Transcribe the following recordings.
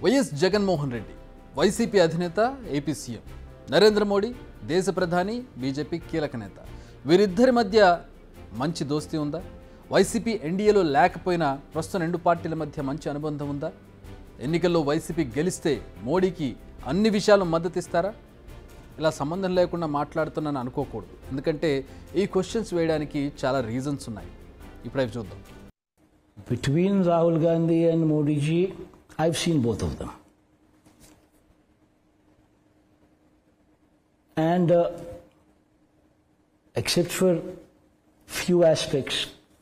YS Jaganmohan Reddy YCP అధినేత AP CM Narendra Modi దేశ ప్రధాని బీజేపీ కీలక నేత వీరిద్దరి మధ్య మంచి దోస్తీ ఉందా వైసీపీ ఎన్డీఏలో లేకపోయినా ప్రస్తుతం రెండు పార్టీల మధ్య మంచి అనుబంధం ఉందా ఎన్నికల్లో వైసీపీ గెలిస్తే మోడీకి అన్ని విషయాలు మద్దతు ఇస్తారా ఇలా సంబంధం లేకుండా మాట్లాడుతున్నాను అనుకోకూడదు ఎందుకంటే ఈ క్వశ్చన్స్ వేయడానికి చాలా రీజన్స్ ఉన్నాయి ఇప్పుడు అవి చూద్దాం Between Rahul Gandhi and Modi ji, I've seen both of them. And uh, except for few aspects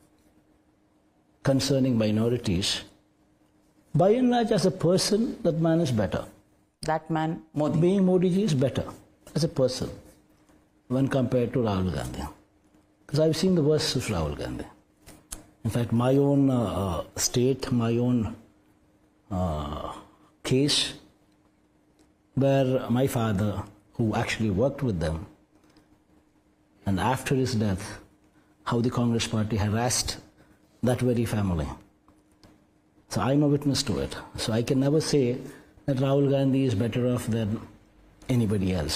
concerning minorities, by and large, as a person, that man is better. That man, Modi. Being Modi ji is better as a person when compared to Rahul Gandhi. Because I've seen the worst of Rahul Gandhi. In fact, my own uh, uh, state, my own uh, case, where my father, who actually worked with them, and after his death, how the Congress party harassed that very family. So I'm a witness to it. So I can never say that Rahul Gandhi is better off than anybody else.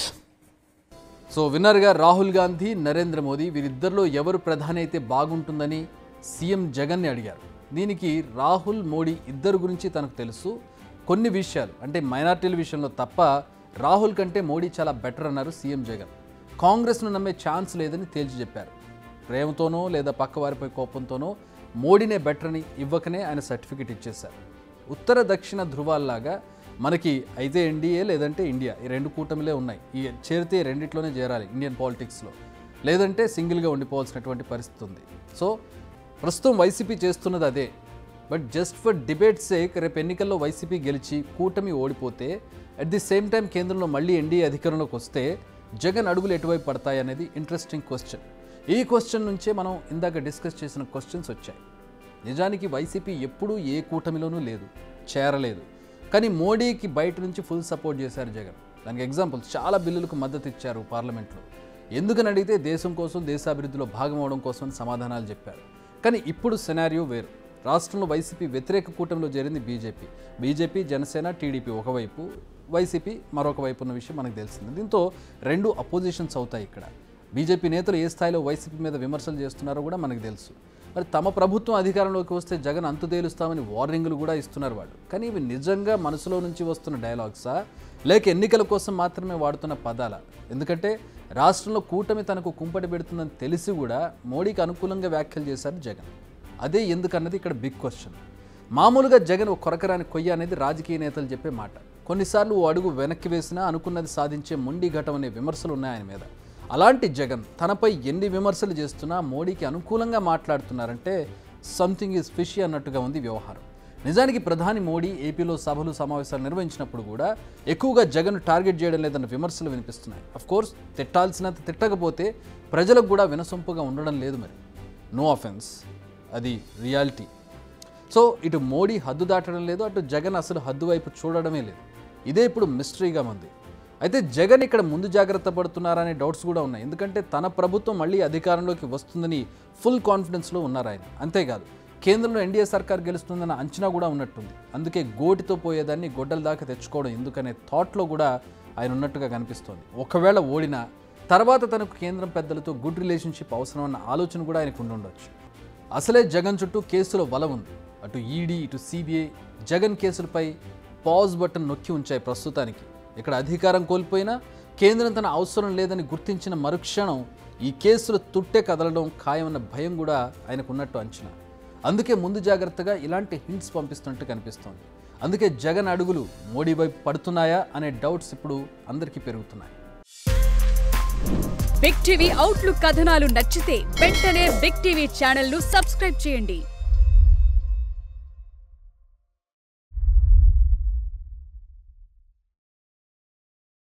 So విన్నర్గా రాహుల్ గాంధీ నరేంద్ర మోదీ వీరిద్దరిలో ఎవరు ప్రధాని అయితే బాగుంటుందని CM జగన్ని అడిగారు దీనికి రాహుల్ మోడీ ఇద్దరు గురించి తనకు తెలుసు కొన్ని విషయాలు అంటే మైనార్టీల విషయంలో తప్ప రాహుల్ కంటే మోడీ చాలా బెటర్ అన్నారు సీఎం జగన్ కాంగ్రెస్ను నమ్మే ఛాన్స్ లేదని తేల్చి చెప్పారు ప్రేమతోనో లేదా పక్క వారిపై కోపంతోనో మోడీనే బెటర్ అని ఇవ్వకనే ఆయన సర్టిఫికెట్ ఇచ్చేశారు ఉత్తర దక్షిణ ధృవాల్లాగా మనకి అయితే ఎన్డీఏ లేదంటే ఇండియా ఈ రెండు కూటమిలే ఉన్నాయి ఈ చేరితే ఈ రెండిట్లోనే చేరాలి ఇండియన్ పాలిటిక్స్లో లేదంటే సింగిల్గా ఉండిపోవాల్సినటువంటి పరిస్థితి ఉంది సో ప్రస్తుతం వైసీపీ చేస్తున్నది అదే but just for debate sake రేపు ఎన్నికల్లో వైసీపీ గెలిచి కూటమి ఓడిపోతే అట్ ది సేమ్ టైం కేంద్రంలో మళ్ళీ ఎన్డీఏ అధికారంలోకి వస్తే జగన్ అడుగులు ఎటువైపు పడతాయి అనేది ఇంట్రెస్టింగ్ క్వశ్చన్ ఈ క్వశ్చన్ నుంచే మనం ఇందాక డిస్కస్ చేసిన క్వశ్చన్స్ వచ్చాయి నిజానికి వైసీపీ ఎప్పుడూ ఏ కూటమిలోనూ లేదు చేరలేదు కానీ మోడీకి బయట నుంచి ఫుల్ సపోర్ట్ చేశారు జగన్ దానికి ఎగ్జాంపుల్స్ చాలా బిల్లులకు మద్దతు ఇచ్చారు పార్లమెంట్లో ఎందుకని అడిగితే దేశం కోసం దేశాభివృద్ధిలో భాగం అవడం కోసం అని సమాధానాలు చెప్పారు కానీ ఇప్పుడు సెనారియో వేరు రాష్ట్రంలో వైసీపీ వ్యతిరేక కూటమిలో చేరింది బీజేపీ బీజేపీ జనసేన టీడీపీ ఒకవైపు వైసీపీ మరొక వైపు ఉన్న విషయం మనకు తెలిసింది దీంతో రెండు అపోజిషన్స్ అవుతాయి ఇక్కడ బీజేపీ నేతలు ఏ స్థాయిలో వైసీపీ మీద విమర్శలు చేస్తున్నారో కూడా మనకు తెలుసు మరి తమ ప్రభుత్వం అధికారంలోకి వస్తే జగన్ అంతు తేలుస్తామని వార్నింగ్లు కూడా ఇస్తున్నారు వాళ్ళు కానీ ఇవి నిజంగా మనసులో నుంచి వస్తున్న డైలాగ్సా లేక ఎన్నికల కోసం మాత్రమే వాడుతున్న పదాల ఎందుకంటే రాష్ట్రంలో కూటమి తనకు కుంపటి పెడుతుందని తెలిసి కూడా మోడీకి అనుకూలంగా వ్యాఖ్యలు చేశారు జగన్ అదే ఎందుకన్నది ఇక్కడ బిగ్ క్వశ్చన్ మామూలుగా జగన్ ఒక కొరకరాని కొయ్య అనేది రాజకీయ నేతలు చెప్పే మాట కొన్నిసార్లు ఓ అడుగు వెనక్కి వేసినా అనుకున్నది సాధించే మొండి ఘటం అనే విమర్శలు ఉన్నాయి ఆయన మీద అలాంటి జగన్ తనపై ఎన్ని విమర్శలు చేస్తున్నా మోడీకి అనుకూలంగా మాట్లాడుతున్నారంటే సంథింగ్ ఈజ్ ఫిషి అన్నట్టుగా ఉంది వ్యవహారం నిజానికి ప్రధాని మోడీ ఏపీలో సభలు సమావేశాలు నిర్వహించినప్పుడు కూడా ఎక్కువగా జగన్ టార్గెట్ చేయడం లేదన్న విమర్శలు వినిపిస్తున్నాయి అఫ్ కోర్స్ తిట్టాల్సినంత తిట్టకపోతే ప్రజలకు కూడా వినసొంపుగా ఉండడం లేదు మరి నో అఫెన్స్ అది రియాలిటీ సో ఇటు మోడీ హద్దు దాటడం లేదు అటు జగన్ అసలు హద్దు వైపు చూడడమే లేదు ఇదే ఇప్పుడు మిస్టరీగా ఉంది అయితే జగన్ ఇక్కడ ముందు జాగ్రత్త పడుతున్నారనే డౌట్స్ కూడా ఉన్నాయి ఎందుకంటే తన ప్రభుత్వం మళ్ళీ అధికారంలోకి వస్తుందని ఫుల్ కాన్ఫిడెన్స్లో ఉన్నారు ఆయన అంతేకాదు కేంద్రంలో ఎన్డీఏ సర్కార్ గెలుస్తుందన్న అంచనా కూడా ఉన్నట్టుంది అందుకే గోటితో పోయేదాన్ని గొడ్డల దాకా తెచ్చుకోవడం ఎందుకనే థాట్లో కూడా ఆయన ఉన్నట్టుగా కనిపిస్తోంది ఒకవేళ ఓడినా తర్వాత తనకు కేంద్రం పెద్దలతో గుడ్ రిలేషన్షిప్ అవసరం అన్న ఆలోచన కూడా ఆయనకు ఉండుండొచ్చు అసలే జగన్ చుట్టూ కేసుల వల ఉంది అటు ఈడీ ఇటు సిబిఐ జగన్ కేసులపై పాజ్ బటన్ నొక్కి ఉంచాయి ప్రస్తుతానికి ఇక్కడ అధికారం కోల్పోయినా కేంద్రం తన అవసరం లేదని గుర్తించిన మరుక్షణం ఈ కేసులు తుట్టే కదలడం ఖాయమన్న భయం కూడా ఆయనకు ఉన్నట్టు అంచనా అందుకే ముందు జాగ్రత్తగా ఇలాంటి హింట్స్ పంపిస్తున్నట్టు కనిపిస్తోంది అందుకే జగన్ అడుగులు మోడీ వైపు పడుతున్నాయా అనే డౌట్స్ ఇప్పుడు అందరికీ పెరుగుతున్నాయి బిగ్ టీవీ అవుట్లుక్ కథనాలు నచ్చితే వెంటనే బిగ్ టీవీ ఛానల్ ను సబ్స్క్రైబ్ చేయండి